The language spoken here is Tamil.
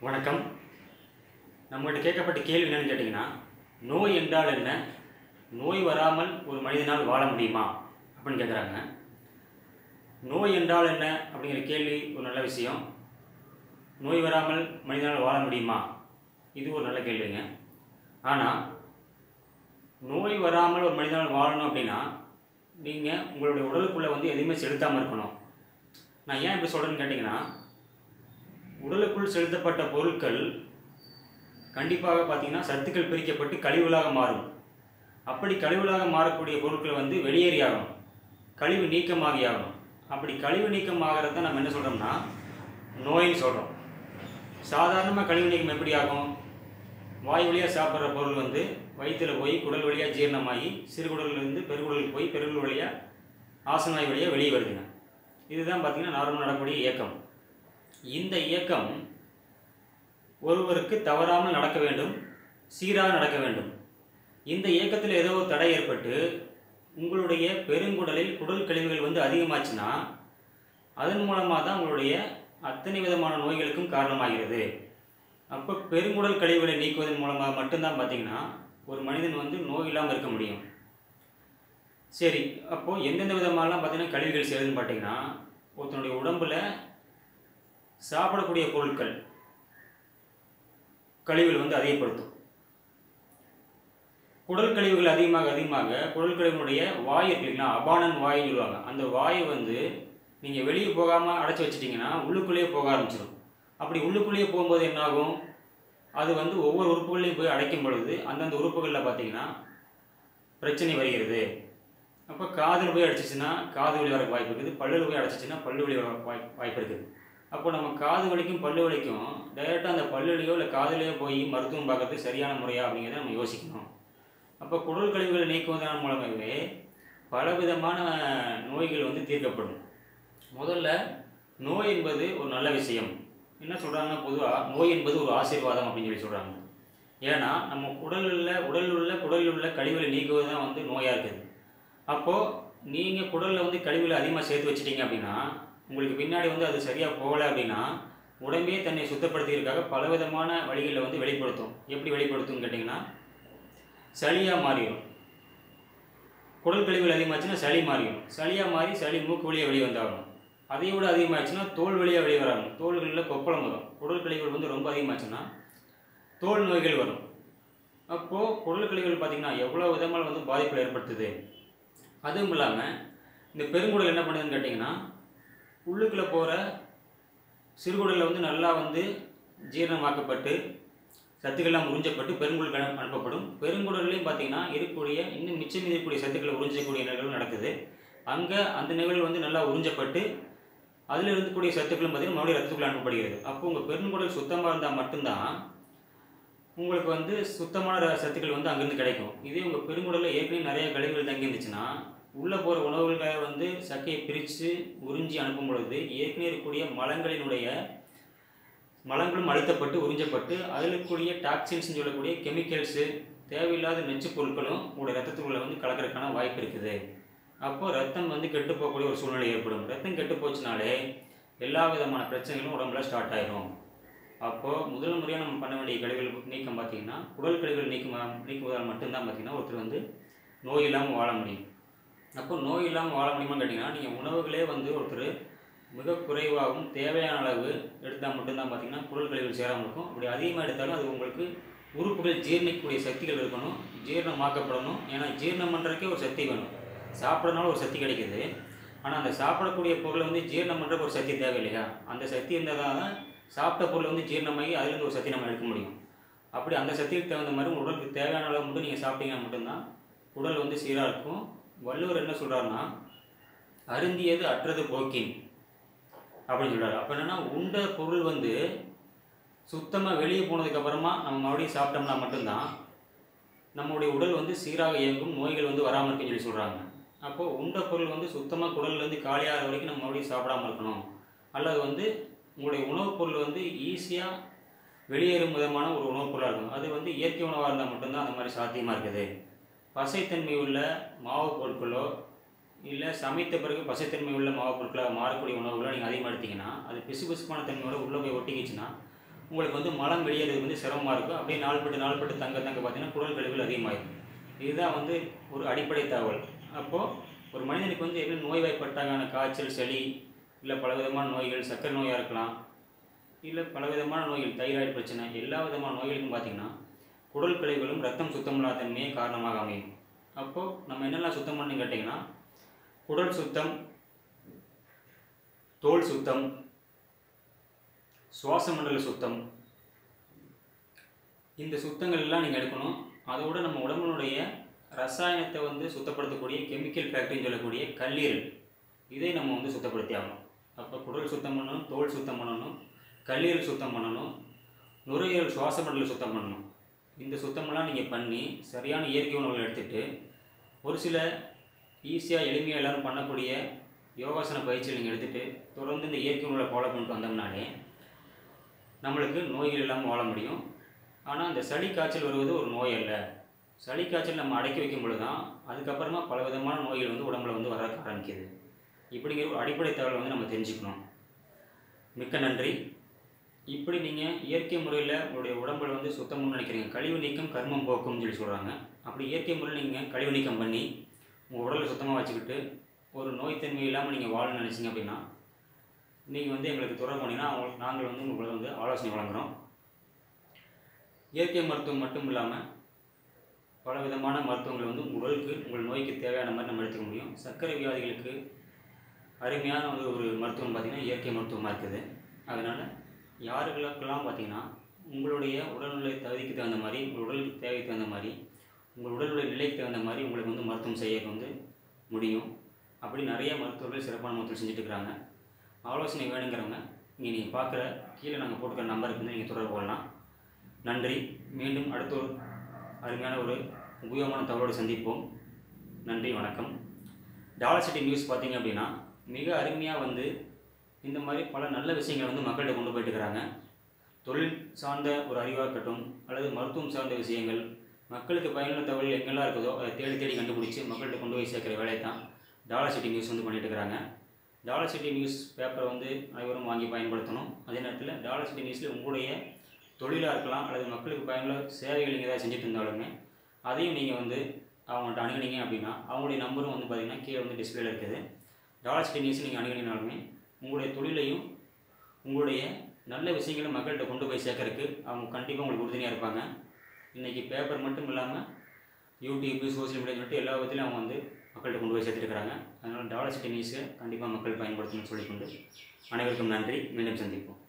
வணக்கம் நம்மகிட்ட கேட்கப்பட்ட கேள்வி என்னன்னு கேட்டிங்கன்னா நோய் என்றால் என்ன நோய் வராமல் ஒரு மனிதனால் வாழ முடியுமா அப்படின்னு கேட்குறாங்க நோய் என்றால் என்ன அப்படிங்கிற கேள்வி ஒரு நல்ல விஷயம் நோய் வராமல் மனிதனால் வாழ முடியுமா இது ஒரு நல்ல கேள்விங்க ஆனால் நோய் வராமல் ஒரு மனிதனால் வாழணும் அப்படின்னா நீங்கள் உங்களுடைய உடலுக்குள்ளே வந்து எதுவுமே செலுத்தாமல் இருக்கணும் நான் ஏன் இப்படி சொல்கிறேன்னு கேட்டிங்கன்னா உடலுக்குள் செலுத்தப்பட்ட பொருட்கள் கண்டிப்பாக பார்த்தீங்கன்னா சத்துக்கள் பிரிக்கப்பட்டு கழிவுகளாக மாறும் அப்படி கழிவுகளாக மாறக்கூடிய பொருட்கள் வந்து வெளியேறியாகணும் கழிவு நீக்கமாகி ஆகணும் அப்படி கழிவு நீக்கம் ஆகிறத நம்ம என்ன சொல்கிறோம்னா நோயின்னு சொல்கிறோம் சாதாரணமாக கழிவு நீக்கம் எப்படி ஆகும் வாய் வழியாக சாப்பிட்ற பொருள் வந்து வயிற்றில் போய் குடல் வழியாக ஜீரணமாகி சிறுகுடல்லேருந்து பெருகுடலுக்கு போய் பெருகுடல் வழியாக ஆசனாய் வழியாக வெளியே வருதுங்க இதுதான் பார்த்தீங்கன்னா நார்மல் நடக்கக்கூடிய இயக்கம் இந்த இயக்கம் ஒருவருக்கு தவறாமல் நடக்க வேண்டும் சீராக நடக்க வேண்டும் இந்த இயக்கத்தில் ஏதோ ஒரு தடை ஏற்பட்டு உங்களுடைய பெருங்குடலில் குடல் கழிவுகள் வந்து அதிகமாச்சுன்னா அதன் மூலமாக தான் உங்களுடைய அத்தனை விதமான நோய்களுக்கும் காரணமாகிறது அப்போ பெருங்குடல் கழிவுகளை நீக்குவதன் மூலமாக மட்டும்தான் பார்த்தீங்கன்னா ஒரு மனிதன் வந்து நோய் இல்லாமல் இருக்க முடியும் சரி அப்போது எந்தெந்த விதமாலாம் பார்த்தீங்கன்னா கழிவுகள் சேருதுன்னு பார்த்தீங்கன்னா ஒருத்தனுடைய உடம்புல சாப்பிடக்கூடிய பொருட்கள் கழிவுகள் வந்து அதிகப்படுத்தும் குடல் கழிவுகள் அதிகமாக அதிகமாக குடல் கழிவுடைய வாய் இருக்கு இல்லைங்களா அபானன் வாய்ன்னு சொல்லுவாங்க அந்த வாயை வந்து நீங்கள் வெளியே போகாமல் அடைச்சி வச்சிட்டிங்கன்னா உள்ளுக்குள்ளேயே போக ஆரம்பிச்சிடும் அப்படி உள்ளுக்குள்ளேயே போகும்போது என்னாகும் அது வந்து ஒவ்வொரு உறுப்புகளையும் போய் அடைக்கும் பொழுது அந்தந்த உறுப்புகளில் பார்த்தீங்கன்னா பிரச்சனை வருகிறது அப்போ காதில் போய் அடிச்சிச்சுன்னா காது வலி வர வாய்ப்பு இருக்குது பல்லில் போய் அடைச்சிச்சின்னா பல்லு வலி வர வாய் வாய்ப்பு இருக்குது அப்போ நம்ம காது வலிக்கும் பல்லு வலிக்கும் டைரெக்டாக அந்த பல்லுலையோ இல்லை காதுலையோ போய் மருத்துவம் பார்க்கறது சரியான முறையா அப்படிங்கிறத நம்ம யோசிக்கணும் அப்போ குடல் கழிவுகளை நீக்குவதன் மூலமாகவே பலவிதமான நோய்கள் வந்து தீர்க்கப்படும் முதல்ல நோய் என்பது ஒரு நல்ல விஷயம் என்ன சொல்கிறாங்கன்னா பொதுவாக நோய் என்பது ஒரு ஆசீர்வாதம் அப்படின்னு சொல்லி சொல்கிறாங்க ஏன்னா நம்ம உடலில் உடலில் உள்ள குடலில் உள்ள கழிவுகளை நீக்குவது தான் வந்து நோயாக இருக்குது அப்போது நீங்கள் குடலில் வந்து கழிவுகளை அதிகமாக சேர்த்து வச்சிட்டீங்க அப்படின்னா உங்களுக்கு பின்னாடி வந்து அது சரியாக போகலை அப்படின்னா உடம்பே தன்னை சுத்தப்படுத்திக்கிறதுக்காக பலவிதமான வழிகளில் வந்து வெளிப்படுத்தும் எப்படி வெளிப்படுத்தும்னு கேட்டிங்கன்னா சளியாக மாறிடும் குடல் கழிவுகள் அதிகமாச்சுன்னா சளி மாறிடும் சளியாக மாறி சளி மூக்கு வழியாக வெளியே வந்தாகணும் அதை விட அதிகமாச்சுன்னா தோல் வழியாக வெளியே வராங்க தோள்களில் கொப்பளம் வரும் குடல் கழிவுகள் வந்து ரொம்ப அதிகமாச்சுன்னா தோல் நோய்கள் வரும் அப்போது குடல் கழிவுகள் பார்த்திங்கன்னா எவ்வளோ விதமாக வந்து பாதிப்புகள் ஏற்படுத்துது அதுவும் இல்லாமல் இந்த பெருங்குடல் என்ன பண்ணுதுன்னு கேட்டிங்கன்னா உள்ளுக்குள்ளே போகிற சிறுகுடலில் வந்து நல்லா வந்து ஜீரணமாக்கப்பட்டு சத்துக்கள்லாம் உறிஞ்சப்பட்டு பெருங்குடல் அனு- அனுப்பப்படும் பெருங்குடல்லையும் பார்த்தீங்கன்னா இருக்கக்கூடிய இன்னும் மிச்சம் மீதி இருக்கக்கூடிய சத்துக்களை உறிஞ்சக்கூடிய நிகழ்வு நடக்குது அங்கே அந்த நிகழ்வு வந்து நல்லா உறிஞ்சப்பட்டு அதில் இருக்கக்கூடிய சத்துக்களும் பார்த்தீங்கன்னா மறுபடியும் ரத்தத்துக்குள்ள அனுப்பப்படுகிறது அப்போ உங்கள் பெருங்குடல் சுத்தமாக இருந்தால் மட்டும்தான் உங்களுக்கு வந்து சுத்தமான ர- சத்துக்கள் வந்து அங்கேருந்து கிடைக்கும் இதே உங்கள் பெருங்குடலில் ஏற்கனவே நிறைய கழிவுகள் தங்கி இருந்துச்சுன்னா உள்ளே போகிற உணவுகளை வந்து சக்கையை பிரித்து உறிஞ்சி அனுப்பும் பொழுது ஏற்கனவே இருக்கக்கூடிய மலங்களினுடைய மலங்களும் அழுத்தப்பட்டு உறிஞ்சப்பட்டு அதில் இருக்கக்கூடிய டாக்ஸின்ஸ்னு சொல்லக்கூடிய கெமிக்கல்ஸு தேவையில்லாத நச்சுப் பொருட்களும் உங்களுடைய ரத்தத்துக்குள்ளே வந்து கலக்கிறதுக்கான வாய்ப்பு இருக்குது அப்போது ரத்தம் வந்து கெட்டு போகக்கூடிய ஒரு சூழ்நிலை ஏற்படும் ரத்தம் கெட்டு போச்சுனாலே எல்லா விதமான பிரச்சனைகளும் உடம்புல ஸ்டார்ட் ஆயிரும் அப்போது முதல் முறையாக நம்ம பண்ண வேண்டிய கழிவுகள் நீக்கம் பார்த்தீங்கன்னா உடல் கழிவுகள் நீக்கம் நீக்குவதால் மட்டும்தான் பார்த்தீங்கன்னா ஒருத்தர் வந்து நோய் இல்லாமல் வாழ முடியும் அப்போ நோய் இல்லாமல் வாழ முடியுமான்னு கேட்டிங்கன்னா நீங்கள் உணவுகளே வந்து ஒருத்தர் மிக குறைவாகவும் தேவையான அளவு எடுத்தால் மட்டும்தான் பார்த்தீங்கன்னா குடல் கழிவுகள் சேராமல் இருக்கும் அப்படி அதிகமாக எடுத்தாலும் அது உங்களுக்கு உறுப்புகள் ஜீரணிக்கக்கூடிய சக்திகள் இருக்கணும் ஜீரணமாக்கப்படணும் ஏன்னா ஜீரணம் பண்ணுறதுக்கே ஒரு சக்தி வேணும் சாப்பிட்றதுனால ஒரு சக்தி கிடைக்குது ஆனால் அந்த சாப்பிடக்கூடிய பொருளை வந்து ஜீரணம் பண்ணுறதுக்கு ஒரு சக்தி தேவை இல்லையா அந்த சக்தி இருந்தால் தான் சாப்பிட்ட பொருள் வந்து ஜீரணமாகி அதுலேருந்து ஒரு சக்தி நம்ம எடுக்க முடியும் அப்படி அந்த சக்திக்கு தகுந்த மாதிரி உங்கள் உடலுக்கு தேவையான அளவு மட்டும் நீங்கள் சாப்பிட்டீங்கன்னா மட்டும்தான் உடல் வந்து சீராக இருக்கும் வள்ளுவர் என்ன சொல்கிறாருன்னா அருந்தியது அற்றது போக்கின் அப்படின்னு சொல்றாரு அப்போ என்னன்னா உண்ட பொருள் வந்து சுத்தமாக வெளியே போனதுக்கப்புறமா நம்ம மறுபடியும் சாப்பிட்டோம்னா மட்டும்தான் நம்மளுடைய உடல் வந்து சீராக இயங்கும் நோய்கள் வந்து வராமல் இருக்குன்னு சொல்லி சொல்கிறாங்க அப்போது உண்ட பொருள் வந்து சுத்தமாக குடல்லேருந்து காலியாகிற வரைக்கும் நம்ம மறுபடியும் சாப்பிடாம இருக்கணும் அல்லது வந்து உங்களுடைய உணவுப் பொருள் வந்து ஈஸியாக வெளியேறும் விதமான ஒரு உணவுப் பொருளாக இருக்கும் அது வந்து இயற்கை உணவாக இருந்தால் மட்டும்தான் அந்த மாதிரி சாத்தியமாக இருக்குது பசைத்தன்மை உள்ள மாவு பொருட்களோ இல்லை சமைத்த பிறகு பசைத்தன்மை உள்ள மாவு பொருட்களாக மாறக்கூடிய உணவுகளை நீங்கள் அதிகமாக எடுத்தீங்கன்னா அது பிசு பிசுப்பான தன்மையோட உள்ளே போய் ஒட்டிக்கிச்சுன்னா உங்களுக்கு வந்து மலம் வெளியேறது வந்து சிரமமாக இருக்கும் அப்படியே நாள்பட்டு நாள்பட்டு தங்க தங்க பார்த்தீங்கன்னா குடல் கழிவுகள் அதிகமாகும் இதுதான் வந்து ஒரு அடிப்படை தகவல் அப்போது ஒரு மனிதனுக்கு வந்து என்ன நோய்வாய்ப்பட்டாங்கான காய்ச்சல் சளி இல்லை பலவிதமான நோய்கள் சர்க்கரை நோயாக இருக்கலாம் இல்லை பலவிதமான நோய்கள் தைராய்டு பிரச்சனை எல்லா விதமான நோய்களுக்கும் பார்த்திங்கன்னா குடல் கழிவுகளும் ரத்தம் சுத்தமில்லாத தன்மையே காரணமாக அமையும் அப்போது நம்ம என்னெல்லாம் சுத்தம் பண்ணு கேட்டிங்கன்னா குடல் சுத்தம் தோல் சுத்தம் சுவாச மண்டல சுத்தம் இந்த சுத்தங்கள் எல்லாம் நீங்கள் எடுக்கணும் அதோட நம்ம உடம்பினுடைய ரசாயனத்தை வந்து சுத்தப்படுத்தக்கூடிய கெமிக்கல் ஃபேக்டரின்னு சொல்லக்கூடிய கல்லீரல் இதை நம்ம வந்து சுத்தப்படுத்தி ஆகணும் அப்போ குடல் சுத்தம் பண்ணணும் தோல் சுத்தம் பண்ணணும் கல்லீரல் சுத்தம் பண்ணணும் நுரையீரல் சுவாச மண்டலம் சுத்தம் பண்ணணும் இந்த சுத்தமெல்லாம் நீங்கள் பண்ணி சரியான இயற்கை உணவுகள் எடுத்துகிட்டு ஒரு சில ஈஸியாக எளிமையாக எல்லோரும் பண்ணக்கூடிய யோகாசன பயிற்சிகள் நீங்கள் எடுத்துகிட்டு தொடர்ந்து இந்த இயற்கை உணவை ஃபாலோ பண்ணிட்டு வந்தோம்னாலே நம்மளுக்கு நோய்கள் இல்லாமல் வாழ முடியும் ஆனால் இந்த சளி காய்ச்சல் வருவது ஒரு நோய் அல்ல சளி காய்ச்சல் நம்ம அடக்கி வைக்கும் பொழுது தான் அதுக்கப்புறமா பல விதமான நோய்கள் வந்து உடம்புல வந்து வர ஆரம்பிக்குது இப்படிங்கிற ஒரு அடிப்படை தகவல் வந்து நம்ம தெரிஞ்சுக்கணும் மிக்க நன்றி இப்படி நீங்கள் இயற்கை முறையில் உங்களுடைய உடம்புல வந்து சுத்தம்னு நினைக்கிறீங்க கழிவு நீக்கம் கர்மம் போக்கும்னு சொல்லி சொல்கிறாங்க அப்படி இயற்கை முறையில் நீங்கள் கழிவு நீக்கம் பண்ணி உங்கள் உடலை சுத்தமாக வச்சுக்கிட்டு ஒரு நோய்த்தன்மை இல்லாமல் நீங்கள் வாழணும்னு நினச்சிங்க அப்படின்னா நீங்கள் வந்து எங்களுக்கு தொடர்பு பண்ணிங்கன்னா அவங்க நாங்கள் வந்து உங்களுக்கு வந்து ஆலோசனை வழங்குகிறோம் இயற்கை மருத்துவம் மட்டும் இல்லாமல் பல விதமான மருத்துவங்கள் வந்து உங்கள் உடலுக்கு உங்கள் நோய்க்கு தேவையான மாதிரி நம்ம எடுத்துக்க முடியும் சர்க்கரை வியாதிகளுக்கு அருமையான வந்து ஒரு மருத்துவம் பார்த்திங்கன்னா இயற்கை மருத்துவமாக இருக்குது அதனால் யாருகளுக்கெல்லாம் பார்த்திங்கன்னா உங்களுடைய உடல்நிலை தகுதிக்கு தகுந்த மாதிரி உங்கள் உடலுக்கு தேவைக்கு தகுந்த மாதிரி உங்கள் உடலுடைய நிலைக்கு தகுந்த மாதிரி உங்களுக்கு வந்து மருத்துவம் செய்ய வந்து முடியும் அப்படி நிறைய மருத்துவர்கள் சிறப்பான மருத்துவம் செஞ்சுட்டு இருக்கிறாங்க ஆலோசனை வேணுங்கிறவங்க இங்கே நீங்கள் பார்க்குற கீழே நாங்கள் போட்டுக்கிற நம்பருக்கு வந்து நீங்கள் தொடர்பு கொள்ளலாம் நன்றி மீண்டும் அடுத்த ஒரு அருமையான ஒரு உபயோகமான தகவலோடு சந்திப்போம் நன்றி வணக்கம் டாலர் சிட்டி நியூஸ் பார்த்தீங்க அப்படின்னா மிக அருமையாக வந்து இந்த மாதிரி பல நல்ல விஷயங்களை வந்து மக்கள்கிட்ட கொண்டு போயிட்டு இருக்கிறாங்க தொழில் சார்ந்த ஒரு அறிவாக இருக்கட்டும் அல்லது மருத்துவம் சார்ந்த விஷயங்கள் மக்களுக்கு பயனுள்ள தகவல் எங்கெல்லாம் இருக்குதோ அதை தேடி தேடி கண்டுபிடிச்சி மக்கள்கிட்ட கொண்டு போய் சேர்க்குற வேலையை தான் டாலர் சிட்டி நியூஸ் வந்து பண்ணிட்டு இருக்கிறாங்க டாலர் சிட்டி நியூஸ் பேப்பரை வந்து அனைவரும் வாங்கி பயன்படுத்தணும் அதே நேரத்தில் டாலர் சிட்டி நியூஸில் உங்களுடைய தொழிலாக இருக்கலாம் அல்லது மக்களுக்கு பயனுள்ள சேவைகள் நீங்கள் ஏதாவது செஞ்சுட்டு இருந்தாலுமே அதையும் நீங்கள் வந்து அவங்கள்ட்ட அணுகுனீங்க அப்படின்னா அவங்களுடைய நம்பரும் வந்து பார்த்திங்கன்னா கீழே வந்து டிஸ்பிளேல இருக்குது டாலர் சிட்டி நியூஸ் நீங்கள் அணுகுனீங்கனாலுமே உங்களுடைய தொழிலையும் உங்களுடைய நல்ல விஷயங்களை மக்கள்கிட்ட கொண்டு போய் சேர்க்கறதுக்கு அவங்க கண்டிப்பாக உங்களுக்கு உறுதுணையாக இருப்பாங்க இன்றைக்கி பேப்பர் மட்டும் இல்லாமல் யூடியூப்பு சோஷியல் மீடியா சொல்லிட்டு எல்லா விதத்துலையும் அவங்க வந்து மக்கள்கிட்ட கொண்டு போய் சேர்த்துருக்காங்க அதனால் டாலர் சிட்டி நியூஸை கண்டிப்பாக மக்கள் பயன்படுத்தணும்னு சொல்லிக்கொண்டு அனைவருக்கும் நன்றி மீண்டும் சந்திப்போம்